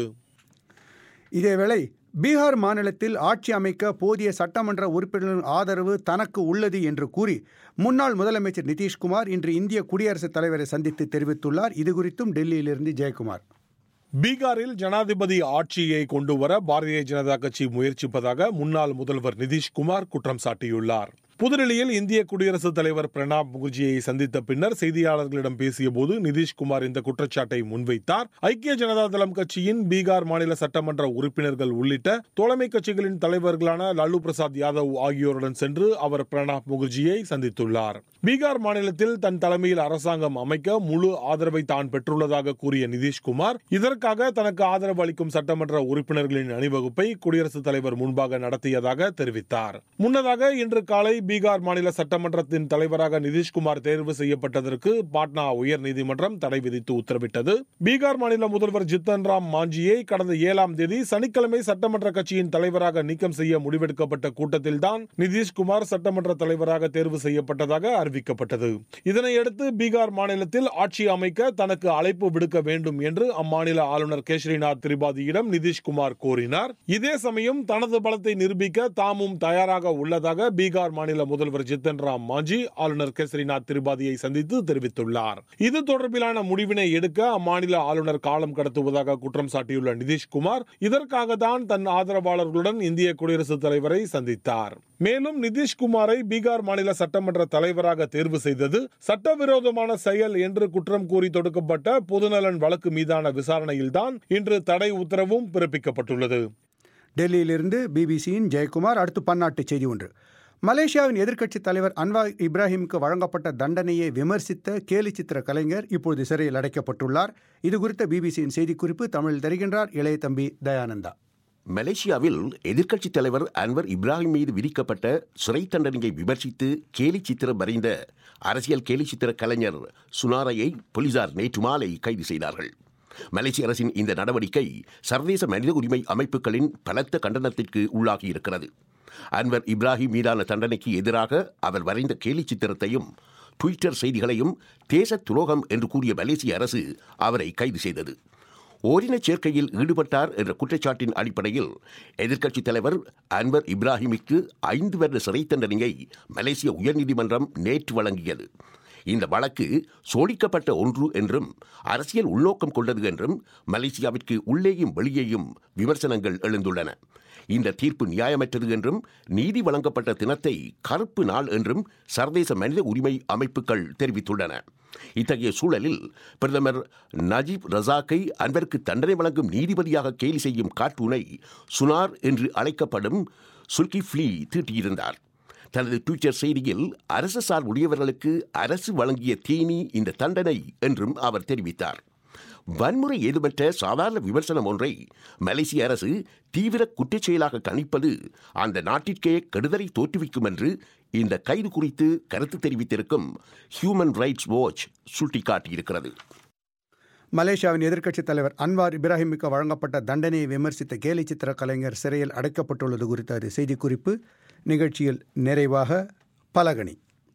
இதேவேளை பீகார் மாநிலத்தில் ஆட்சி அமைக்க போதிய சட்டமன்ற உறுப்பினர்களின் ஆதரவு தனக்கு உள்ளது என்று கூறி முன்னாள் முதலமைச்சர் நிதிஷ்குமார் இன்று இந்திய குடியரசுத் தலைவரை சந்தித்து தெரிவித்துள்ளார் இதுகுறித்தும் டெல்லியிலிருந்து ஜெயக்குமார் பீகாரில் ஜனாதிபதி ஆட்சியை கொண்டுவர பாரதிய ஜனதா கட்சி முயற்சிப்பதாக முன்னாள் முதல்வர் நிதிஷ்குமார் குற்றம் சாட்டியுள்ளார் புதுடெல்லியில் இந்திய குடியரசுத் தலைவர் பிரணாப் முகர்ஜியை சந்தித்த பின்னர் செய்தியாளர்களிடம் பேசியபோது நிதிஷ்குமார் இந்த குற்றச்சாட்டை முன்வைத்தார் ஐக்கிய ஜனதா தளம் கட்சியின் பீகார் மாநில சட்டமன்ற உறுப்பினர்கள் உள்ளிட்ட தோழமை கட்சிகளின் தலைவர்களான லாலு பிரசாத் யாதவ் ஆகியோருடன் சென்று அவர் பிரணாப் முகர்ஜியை சந்தித்துள்ளார் பீகார் மாநிலத்தில் தன் தலைமையில் அரசாங்கம் அமைக்க முழு ஆதரவை தான் பெற்றுள்ளதாக கூறிய நிதிஷ்குமார் இதற்காக தனக்கு ஆதரவு அளிக்கும் சட்டமன்ற உறுப்பினர்களின் அணிவகுப்பை குடியரசுத் தலைவர் முன்பாக நடத்தியதாக தெரிவித்தார் முன்னதாக இன்று காலை பீகார் மாநில சட்டமன்றத்தின் தலைவராக நிதிஷ்குமார் தேர்வு செய்யப்பட்டதற்கு பாட்னா உயர்நீதிமன்றம் தடை விதித்து உத்தரவிட்டது பீகார் மாநில முதல்வர் ஜித்தன் ராம் மாஞ்சியை கடந்த ஏழாம் தேதி சனிக்கிழமை சட்டமன்ற கட்சியின் தலைவராக நீக்கம் செய்ய முடிவெடுக்கப்பட்ட கூட்டத்தில்தான் நிதிஷ்குமார் சட்டமன்ற தலைவராக தேர்வு செய்யப்பட்டதாக அறிவிக்கப்பட்டது இதனையடுத்து பீகார் மாநிலத்தில் ஆட்சி அமைக்க தனக்கு அழைப்பு விடுக்க வேண்டும் என்று அம்மாநில ஆளுநர் கேசரிநாத் திரிபாதியிடம் நிதிஷ்குமார் கோரினார் இதே சமயம் தனது பலத்தை நிரூபிக்க தாமும் தயாராக உள்ளதாக பீகார் மாநில முதல்வர் ஜித்தன் ராம் மாஞ்சி ஆளுநர் கேசரிநாத் திரிபாதியை சந்தித்து தெரிவித்துள்ளார் இது தொடர்பிலான முடிவினை எடுக்க அம்மாநில ஆளுநர் காலம் கடத்துவதாக குற்றம் சாட்டியுள்ள நிதிஷ்குமார் இதற்காக தான் தன் ஆதரவாளர்களுடன் இந்திய குடியரசுத் தலைவரை சந்தித்தார் மேலும் நிதிஷ்குமாரை பீகார் மாநில சட்டமன்ற தலைவராக தேர்வு செய்தது சட்டவிரோதமான செயல் என்று குற்றம் கூறி தொடுக்கப்பட்ட பொதுநலன் வழக்கு மீதான விசாரணையில்தான் இன்று தடை உத்தரவும் பிறப்பிக்கப்பட்டுள்ளது டெல்லியிலிருந்து பிபிசியின் ஜெயக்குமார் அடுத்து பன்னாட்டு செய்தி ஒன்று மலேசியாவின் எதிர்க்கட்சித் தலைவர் அன்வார் இப்ராஹிமுக்கு வழங்கப்பட்ட தண்டனையை விமர்சித்த கேலி சித்திர கலைஞர் இப்பொழுது சிறையில் அடைக்கப்பட்டுள்ளார் இது குறித்த பிபிசியின் செய்திக்குறிப்பு தமிழில் தருகின்றார் இளைய தம்பி தயானந்தா மலேசியாவில் எதிர்க்கட்சித் தலைவர் அன்வர் இப்ராஹிம் மீது விதிக்கப்பட்ட சிறை தண்டனையை விமர்சித்து கேலி சித்திரம் வரைந்த அரசியல் கேலி சித்திர கலைஞர் சுனாரையை போலீசார் நேற்று மாலை கைது செய்தார்கள் மலேசிய அரசின் இந்த நடவடிக்கை சர்வதேச மனித உரிமை அமைப்புகளின் பலத்த கண்டனத்திற்கு உள்ளாகி இருக்கிறது அன்வர் இப்ராஹிம் மீதான தண்டனைக்கு எதிராக அவர் வரைந்த கேலி சித்திரத்தையும் ட்விட்டர் செய்திகளையும் தேச துரோகம் என்று கூறிய மலேசிய அரசு அவரை கைது செய்தது ஓரினச் சேர்க்கையில் ஈடுபட்டார் என்ற குற்றச்சாட்டின் அடிப்படையில் எதிர்க்கட்சித் தலைவர் அன்வர் இப்ராஹிமிற்கு ஐந்து வருட சிறை தண்டனையை மலேசிய உயர்நீதிமன்றம் நேற்று வழங்கியது இந்த வழக்கு சோடிக்கப்பட்ட ஒன்று என்றும் அரசியல் உள்நோக்கம் கொண்டது என்றும் மலேசியாவிற்கு உள்ளேயும் வெளியேயும் விமர்சனங்கள் எழுந்துள்ளன இந்த தீர்ப்பு நியாயமற்றது என்றும் நீதி வழங்கப்பட்ட தினத்தை கருப்பு நாள் என்றும் சர்வதேச மனித உரிமை அமைப்புகள் தெரிவித்துள்ளன இத்தகைய சூழலில் பிரதமர் நஜீப் ரசாக்கை அன்வருக்கு தண்டனை வழங்கும் நீதிபதியாக கேலி செய்யும் கார்ட்டூனை சுனார் என்று அழைக்கப்படும் சுல்கி ஃப்ளீ தீட்டியிருந்தார் தனது ட்விட்டர் செய்தியில் அரசு சார் உடையவர்களுக்கு அரசு வழங்கிய தீனி இந்த தண்டனை என்றும் அவர் தெரிவித்தார் வன்முறை ஏதுமற்ற சாதாரண விமர்சனம் ஒன்றை மலேசிய அரசு தீவிர குற்றச் செயலாக கணிப்பது அந்த நாட்டிற்கே கெடுதலை தோற்றுவிக்கும் என்று இந்த கைது குறித்து கருத்து தெரிவித்திருக்கும் ஹியூமன் ரைட்ஸ் வாட்ச் சுட்டிக்காட்டியிருக்கிறது மலேசியாவின் எதிர்க்கட்சித் தலைவர் அன்வார் இப்ராஹிமுக்கு வழங்கப்பட்ட தண்டனையை விமர்சித்த கேலி சித்திர கலைஞர் சிறையில் அடைக்கப்பட்டுள்ளது குறித்த அது செய்திக்குறிப்பு நிகழ்ச்சியில் நிறைவாக பலகணி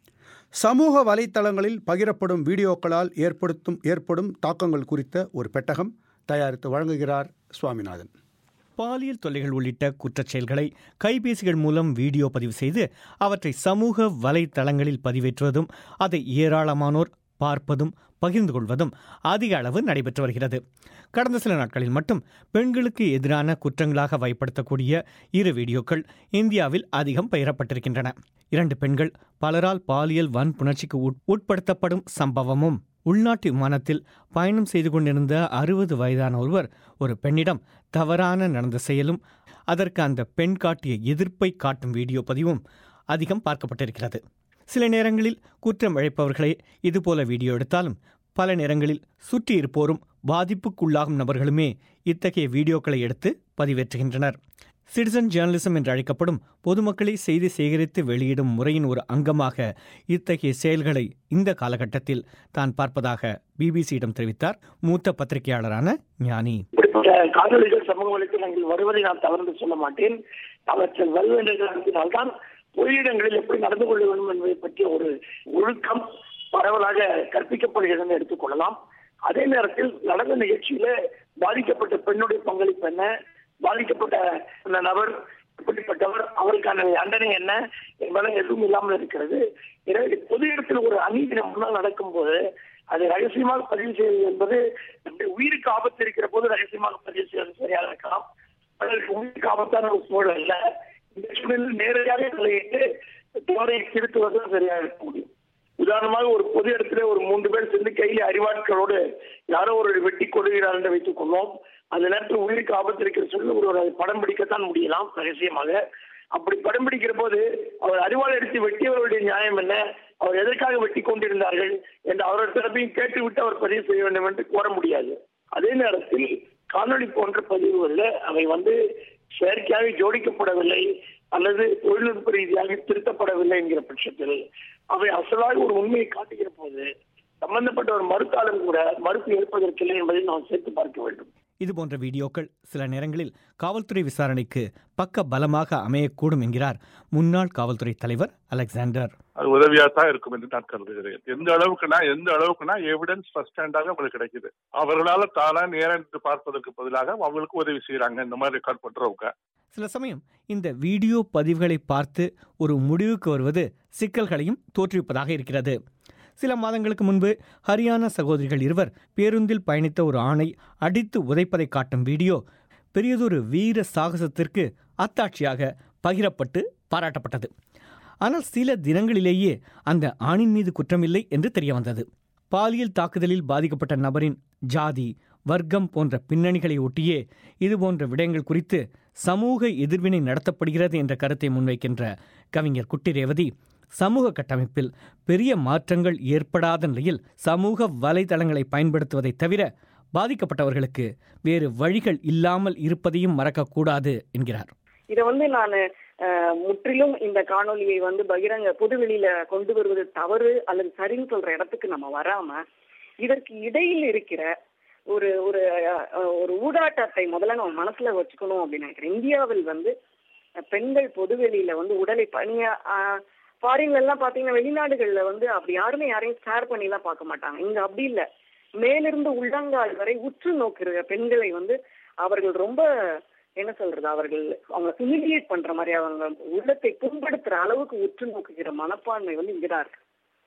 சமூக வலைத்தளங்களில் பகிரப்படும் வீடியோக்களால் ஏற்படுத்தும் ஏற்படும் தாக்கங்கள் குறித்த ஒரு பெட்டகம் தயாரித்து வழங்குகிறார் சுவாமிநாதன் பாலியல் தொல்லைகள் உள்ளிட்ட குற்றச் செயல்களை கைபேசிகள் மூலம் வீடியோ பதிவு செய்து அவற்றை சமூக வலைத்தளங்களில் பதிவேற்றுவதும் அதை ஏராளமானோர் பார்ப்பதும் பகிர்ந்து கொள்வதும் அதிக அளவு நடைபெற்று வருகிறது கடந்த சில நாட்களில் மட்டும் பெண்களுக்கு எதிரான குற்றங்களாக வகைப்படுத்தக்கூடிய இரு வீடியோக்கள் இந்தியாவில் அதிகம் பகிரப்பட்டிருக்கின்றன இரண்டு பெண்கள் பலரால் பாலியல் வன்புணர்ச்சிக்கு உட்- உட்படுத்தப்படும் சம்பவமும் உள்நாட்டு விமானத்தில் பயணம் செய்து கொண்டிருந்த அறுபது வயதான ஒருவர் ஒரு பெண்ணிடம் தவறான நடந்த செயலும் அதற்கு அந்த பெண் காட்டிய எதிர்ப்பை காட்டும் வீடியோ பதிவும் அதிகம் பார்க்கப்பட்டிருக்கிறது சில நேரங்களில் குற்றம் இழைப்பவர்களே இதுபோல வீடியோ எடுத்தாலும் பல நேரங்களில் சுற்றி இருப்போரும் பாதிப்புக்குள்ளாகும் நபர்களுமே இத்தகைய வீடியோக்களை எடுத்து பதிவேற்றுகின்றனர் சிட்டிசன் ஜேர்னலிசம் என்று அழைக்கப்படும் பொதுமக்களை செய்தி சேகரித்து வெளியிடும் முறையின் ஒரு அங்கமாக இத்தகைய செயல்களை இந்த காலகட்டத்தில் தான் பார்ப்பதாக பிபிசியிடம் தெரிவித்தார் மூத்த பத்திரிகையாளரான ஞானி இப்படிப்பட்ட காணொலிகள் சமூக வலைத்தளங்களில் வருவதை நான் தவறு சொல்ல மாட்டேன் அவற்றில் வருகின்ற காரணத்தினால்தான் பொதுயிடங்களில் எப்படி நடந்து கொள்ள வேண்டும் என்பதை பற்றிய ஒரு ஒழுக்கம் பரவலாக கற்பிக்கப்படுகிறது எடுத்துக்கொள்ளலாம் அதே நேரத்தில் நடந்த நிகழ்ச்சியில பாதிக்கப்பட்ட பெண்ணுடைய பங்களிப்பு என்ன பாதிக்கப்பட்ட அந்த நபர் எப்படிப்பட்டவர் அவருக்கான தண்டனை என்ன என்பதெல்லாம் எதுவும் இல்லாமல் இருக்கிறது எனவே பொது இடத்தில் ஒரு அநீதி நம்ம முன்னால் நடக்கும்போது அதை ரகசியமாக பதிவு செய்வது என்பது நம்முடைய உயிருக்கு ஆபத்து இருக்கிற போது ரகசியமாக பதிவு செய்வது சரியாக இருக்கலாம் அதற்கு உயிருக்கு ஆபத்தான ஒரு சூழல் அல்ல இந்த சூழலில் நேரடியாக தலையிட்டு தவறை திருத்துவது சரியாக இருக்க முடியும் உதாரணமாக ஒரு பொது இடத்துல ஒரு மூன்று பேர் சேர்ந்து கையில அறிவாட்களோடு யாரோ ஒரு வெட்டி கொடுகிறார் என்று வைத்துக் கொள்வோம் அந்த நேரத்தில் உயிருக்கு ஆபத்து இருக்கிற சூழல் ஒருவர் அதை படம் பிடிக்கத்தான் முடியலாம் ரகசியமாக அப்படி படம் பிடிக்கிற போது அவர் அறிவாள் எடுத்து வெட்டியவருடைய நியாயம் என்ன அவர் எதற்காக வெட்டி கொண்டிருந்தார்கள் என்று அவரோட தரப்பையும் கேட்டுவிட்டு அவர் பதிவு செய்ய வேண்டும் என்று கோர முடியாது அதே நேரத்தில் காணொளி போன்ற பதிவுகளில் அவை வந்து செயற்கையாக ஜோடிக்கப்படவில்லை அல்லது தொழில்நுட்ப ரீதியாக திருத்தப்படவில்லை என்கிற பட்சத்தில் அவை அசலாக ஒரு உண்மையை காட்டுகிற போது சம்பந்தப்பட்டவர் மறுத்தாலும் கூட மறுப்பு ஏற்பதற்கில்லை என்பதை நாம் சேர்த்து பார்க்க வேண்டும் இதுபோன்ற வீடியோக்கள் சில நேரங்களில் காவல்துறை விசாரணைக்கு பக்க பலமாக அமையக்கூடும் என்கிறார் முன்னாள் காவல்துறை தலைவர் அலெக்சாண்டர் அது உதவியா தான் இருக்கும் என்று நான் கருதுகிறேன் எந்த அளவுக்குனா எந்த அளவுக்குனா எவிடன்ஸ் ஃபர்ஸ்ட் ஹேண்டாக அவங்களுக்கு கிடைக்குது அவர்களால தானா நேரிட்டு பார்ப்பதற்கு பதிலாக அவங்களுக்கு உதவி செய்யறாங்க இந்த மாதிரி ரெக்கார்ட் பண்றவங்க சில சமயம் இந்த வீடியோ பதிவுகளை பார்த்து ஒரு முடிவுக்கு வருவது சிக்கல்களையும் தோற்றுவிப்பதாக இருக்கிறது சில மாதங்களுக்கு முன்பு ஹரியானா சகோதரிகள் இருவர் பேருந்தில் பயணித்த ஒரு ஆணை அடித்து உதைப்பதை காட்டும் வீடியோ பெரியதொரு வீர சாகசத்திற்கு அத்தாட்சியாக பகிரப்பட்டு பாராட்டப்பட்டது ஆனால் சில தினங்களிலேயே அந்த ஆணின் மீது குற்றமில்லை என்று தெரிய வந்தது பாலியல் தாக்குதலில் பாதிக்கப்பட்ட நபரின் ஜாதி வர்க்கம் போன்ற பின்னணிகளை ஒட்டியே இதுபோன்ற விடயங்கள் குறித்து சமூக எதிர்வினை நடத்தப்படுகிறது என்ற கருத்தை முன்வைக்கின்ற கவிஞர் குட்டி ரேவதி சமூக கட்டமைப்பில் பெரிய மாற்றங்கள் ஏற்படாத நிலையில் சமூக வலைதளங்களை பயன்படுத்துவதை தவிர பாதிக்கப்பட்டவர்களுக்கு வேறு வழிகள் இல்லாமல் இருப்பதையும் மறக்கக்கூடாது என்கிறார் இதை வந்து நான் முற்றிலும் இந்த காணொலியை வந்து பகிரங்க பொதுவெளியில கொண்டு வருவது தவறு அல்லது சரின்னு சொல்ற இடத்துக்கு நம்ம வராம இதற்கு இடையில் இருக்கிற ஒரு ஒரு அஹ், ஒரு ஊடாட்டத்தை முதல்ல நம்ம மனசுல வச்சுக்கணும் அப்படின்னு நினைக்கிறேன் இந்தியாவில் வந்து பெண்கள் பொதுவெளியில வந்து உடலை பணியா ஃபாரின்ல எல்லாம் பாத்தீங்கன்னா வெளிநாடுகள்ல வந்து அப்படி யாருமே யாரையும் ஸ்டார் பண்ணி எல்லாம் பார்க்க மாட்டாங்க இங்க அப்படி இல்ல மேலிருந்து உள்ளங்கால் வரை உற்று நோக்குற பெண்களை வந்து அவர்கள் ரொம்ப என்ன சொல்றது அவர்கள் அவங்க ஹியூமிலியேட் பண்ற மாதிரி அவங்க உள்ளத்தை புண்படுத்துற அளவுக்கு உற்று நோக்குகிற மனப்பான்மை வந்து இங்கதான் இருக்கு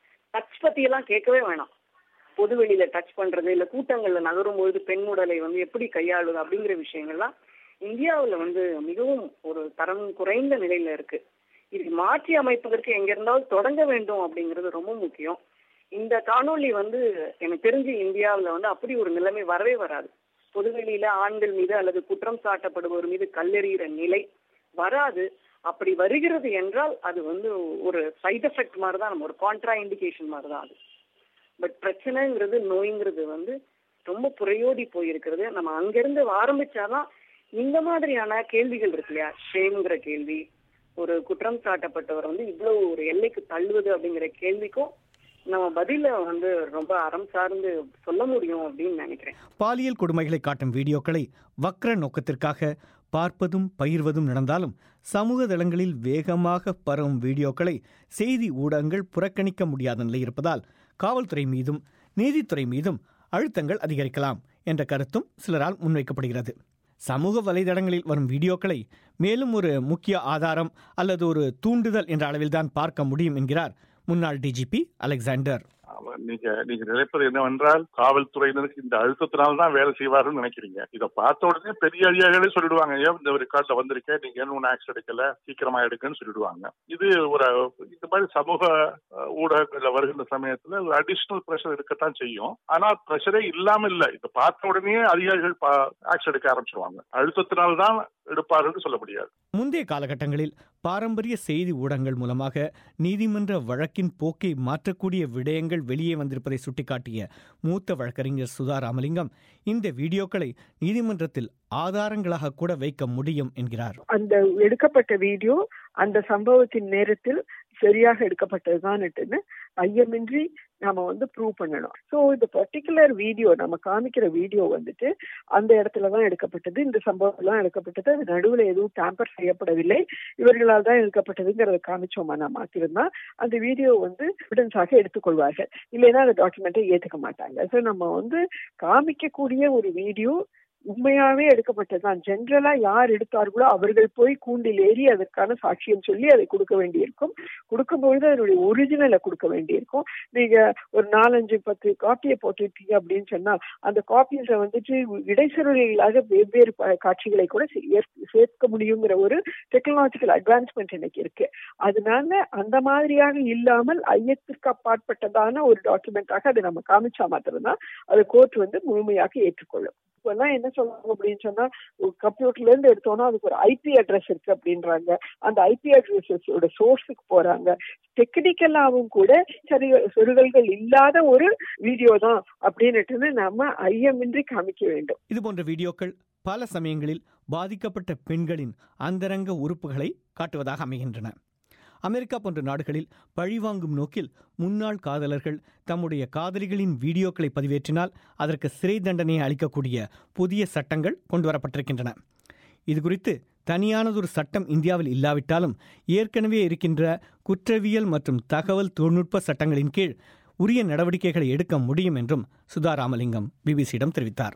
டச் பத்தி எல்லாம் கேட்கவே வேணாம் பொது வெளியில டச் பண்றது இல்ல கூட்டங்கள்ல நகரும் பொழுது பெண் உடலை வந்து எப்படி கையாளுது அப்படிங்கிற விஷயங்கள்லாம் இந்தியாவுல வந்து மிகவும் ஒரு தரம் குறைந்த நிலையில இருக்கு இது மாற்றி அமைப்பதற்கு எங்க இருந்தாலும் தொடங்க வேண்டும் அப்படிங்கிறது ரொம்ப முக்கியம் இந்த காணொளி வந்து எனக்கு தெரிஞ்சு இந்தியாவுல வந்து அப்படி ஒரு நிலைமை வரவே வராது பொதுவெளியில ஆண்கள் மீது அல்லது குற்றம் சாட்டப்படுபவர் மீது கல்லெறிகிற நிலை வராது அப்படி வருகிறது என்றால் அது வந்து ஒரு சைட் எஃபெக்ட் மாதிரி தான் நம்ம ஒரு கான்ட்ரா இண்டிகேஷன் மாதிரி தான் அது பட் பிரச்சனைங்கிறது நோய்ங்கிறது வந்து ரொம்ப புறையோடி போயிருக்கிறது நம்ம அங்கிருந்து ஆரம்பிச்சாதான் இந்த மாதிரியான கேள்விகள் இருக்கு இல்லையா ஷேம்ங்கிற கேள்வி ஒரு குற்றம் சாட்டப்பட்டவர் வந்து இவ்வளவு ஒரு எல்லைக்கு தள்ளுவது அப்படிங்கிற கேள்விக்கும் நம்ம பதில வந்து ரொம்ப அறம் சார்ந்து சொல்ல முடியும் அப்படின்னு நினைக்கிறேன் பாலியல் கொடுமைகளை காட்டும் வீடியோக்களை வக்ர நோக்கத்திற்காக பார்ப்பதும் பகிர்வதும் நடந்தாலும் சமூக தளங்களில் வேகமாக பரவும் வீடியோக்களை செய்தி ஊடகங்கள் புறக்கணிக்க முடியாத நிலை இருப்பதால் காவல்துறை மீதும் நீதித்துறை மீதும் அழுத்தங்கள் அதிகரிக்கலாம் என்ற கருத்தும் சிலரால் முன்வைக்கப்படுகிறது சமூக வலைதளங்களில் வரும் வீடியோக்களை மேலும் ஒரு முக்கிய ஆதாரம் அல்லது ஒரு தூண்டுதல் என்ற அளவில்தான் பார்க்க முடியும் என்கிறார் முன்னாள் டிஜிபி அலெக்சாண்டர் நீங்க நீங்க நினைப்பது என்னவென்றால் காவல்துறையினருக்கு இந்த அழுத்தத்தினால தான் வேலை செய்வார்கள் நினைக்கிறீங்க இதை பார்த்த உடனே பெரிய அதிகாரிகளே சொல்லிடுவாங்க ஏன் இந்த ரெக்கார்ட்ல வந்திருக்கேன் நீங்க என்ன ஒன்னும் ஆக்ஷன் எடுக்கல சீக்கிரமா எடுக்குன்னு சொல்லிடுவாங்க இது ஒரு இந்த மாதிரி சமூக ஊடகங்கள்ல வருகின்ற சமயத்துல ஒரு அடிஷனல் ப்ரெஷர் இருக்கத்தான் செய்யும் ஆனா ப்ரெஷரே இல்லாம இல்ல இதை பார்த்த உடனே அதிகாரிகள் ஆக்ஷன் எடுக்க ஆரம்பிச்சிருவாங்க அழுத்தத்தினால்தான் எடுப்பார்கள் சொல்ல முடியாது முந்தைய காலகட்டங்களில் பாரம்பரிய செய்தி ஊடகங்கள் மூலமாக நீதிமன்ற வழக்கின் போக்கை மாற்றக்கூடிய விடயங்கள் வெளியே வந்திருப்பதை சுட்டிக்காட்டிய மூத்த வழக்கறிஞர் சுதா ராமலிங்கம் இந்த வீடியோக்களை நீதிமன்றத்தில் ஆதாரங்களாக கூட வைக்க முடியும் என்கிறார் அந்த எடுக்கப்பட்ட வீடியோ அந்த சம்பவத்தின் நேரத்தில் சரியாக எடுக்கப்பட்டதுதான் ஐயமின்றி நாம வந்து ப்ரூவ் பண்ணணும் ஸோ இந்த பர்டிகுலர் வீடியோ நம்ம காமிக்கிற வீடியோ வந்துட்டு அந்த இடத்துல தான் எடுக்கப்பட்டது இந்த சம்பவத்தில் தான் எடுக்கப்பட்டது அது நடுவில் எதுவும் டேம்பர் செய்யப்படவில்லை இவர்களால் தான் எடுக்கப்பட்டதுங்கிறத காமிச்சோமா நான் மாத்திருந்தா அந்த வீடியோ வந்து எவிடன்ஸாக எடுத்துக்கொள்வார்கள் இல்லைன்னா அந்த டாக்குமெண்ட்டை ஏற்றுக்க மாட்டாங்க ஸோ நம்ம வந்து காமிக்கக்கூடிய ஒரு வீடியோ உண்மையாவே எடுக்கப்பட்டதுதான் ஜென்ரலா யார் எடுத்தார்களோ அவர்கள் போய் கூண்டில் ஏறி அதற்கான சாட்சியம் சொல்லி அதை கொடுக்க வேண்டியிருக்கும் கொடுக்கும்பொழுது அதனுடைய ஒரிஜினலை கொடுக்க வேண்டியிருக்கும் நீங்க ஒரு நாலஞ்சு பத்து காப்பியை போட்டுட்டீங்க அப்படின்னு சொன்னா அந்த காப்பீஸை வந்துட்டு இடைச்சொல்களாக வெவ்வேறு காட்சிகளை கூட சேர்க்க முடியுங்கிற ஒரு டெக்னாலஜிக்கல் அட்வான்ஸ்மெண்ட் இன்னைக்கு இருக்கு அதனால அந்த மாதிரியாக இல்லாமல் ஐயத்திற்கு அப்பாற்பட்டதான ஒரு டாக்குமெண்டாக அதை நம்ம காமிச்சா மாத்திரம்தான் அது கோர்ட் வந்து முழுமையாக ஏற்றுக்கொள்ளும் இப்பெல்லாம் என்ன சொல்றாங்க அப்படின்னு சொன்னா கம்ப்யூட்டர்ல இருந்து எடுத்தோம்னா அதுக்கு ஒரு ஐபி அட்ரஸ் இருக்கு அப்படின்றாங்க அந்த ஐபி அட்ரஸோட சோர்ஸுக்கு போறாங்க டெக்னிக்கலாவும் கூட சரி சொருகல்கள் இல்லாத ஒரு வீடியோ தான் அப்படின்னுட்டு நம்ம ஐயமின்றி காமிக்க வேண்டும் இது போன்ற வீடியோக்கள் பல சமயங்களில் பாதிக்கப்பட்ட பெண்களின் அந்தரங்க உறுப்புகளை காட்டுவதாக அமைகின்றன அமெரிக்கா போன்ற நாடுகளில் பழிவாங்கும் நோக்கில் முன்னாள் காதலர்கள் தம்முடைய காதலிகளின் வீடியோக்களை பதிவேற்றினால் அதற்கு சிறை தண்டனையை அளிக்கக்கூடிய புதிய சட்டங்கள் கொண்டுவரப்பட்டிருக்கின்றன இதுகுறித்து தனியானதொரு சட்டம் இந்தியாவில் இல்லாவிட்டாலும் ஏற்கனவே இருக்கின்ற குற்றவியல் மற்றும் தகவல் தொழில்நுட்ப சட்டங்களின் கீழ் உரிய நடவடிக்கைகளை எடுக்க முடியும் என்றும் சுதா ராமலிங்கம் பிபிசியிடம் தெரிவித்தார்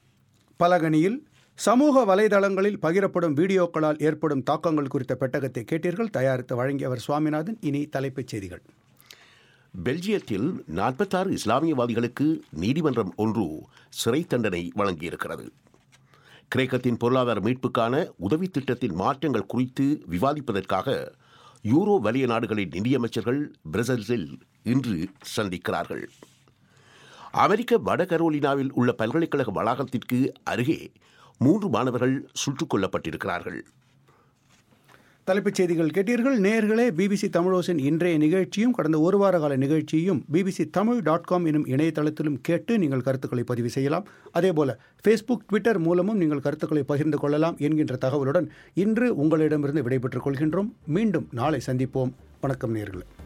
பலகனியில் சமூக வலைதளங்களில் பகிரப்படும் வீடியோக்களால் ஏற்படும் தாக்கங்கள் குறித்த பெட்டகத்தை கேட்டீர்கள் தயாரித்து வழங்கியவர் சுவாமிநாதன் இனி தலைப்புச் செய்திகள் பெல்ஜியத்தில் நாற்பத்தாறு இஸ்லாமியவாதிகளுக்கு நீதிமன்றம் ஒன்று சிறை தண்டனை வழங்கியிருக்கிறது கிரேக்கத்தின் பொருளாதார மீட்புக்கான உதவி திட்டத்தின் மாற்றங்கள் குறித்து விவாதிப்பதற்காக யூரோ வலிய நாடுகளின் நிதியமைச்சர்கள் பிரசல்ஸில் இன்று சந்திக்கிறார்கள் அமெரிக்க வட கரோலினாவில் உள்ள பல்கலைக்கழக வளாகத்திற்கு அருகே மூன்று மாணவர்கள் சுட்டுக் கொல்லப்பட்டிருக்கிறார்கள் தலைப்புச் செய்திகள் கேட்டீர்கள் நேர்களே பிபிசி தமிழோசின் இன்றைய நிகழ்ச்சியும் கடந்த ஒரு வார கால நிகழ்ச்சியும் பிபிசி தமிழ் டாட் காம் எனும் இணையதளத்திலும் கேட்டு நீங்கள் கருத்துக்களை பதிவு செய்யலாம் அதேபோல ஃபேஸ்புக் ட்விட்டர் மூலமும் நீங்கள் கருத்துக்களை பகிர்ந்து கொள்ளலாம் என்கின்ற தகவலுடன் இன்று உங்களிடமிருந்து விடைபெற்றுக் கொள்கின்றோம் மீண்டும் நாளை சந்திப்போம் வணக்கம் நேர்களே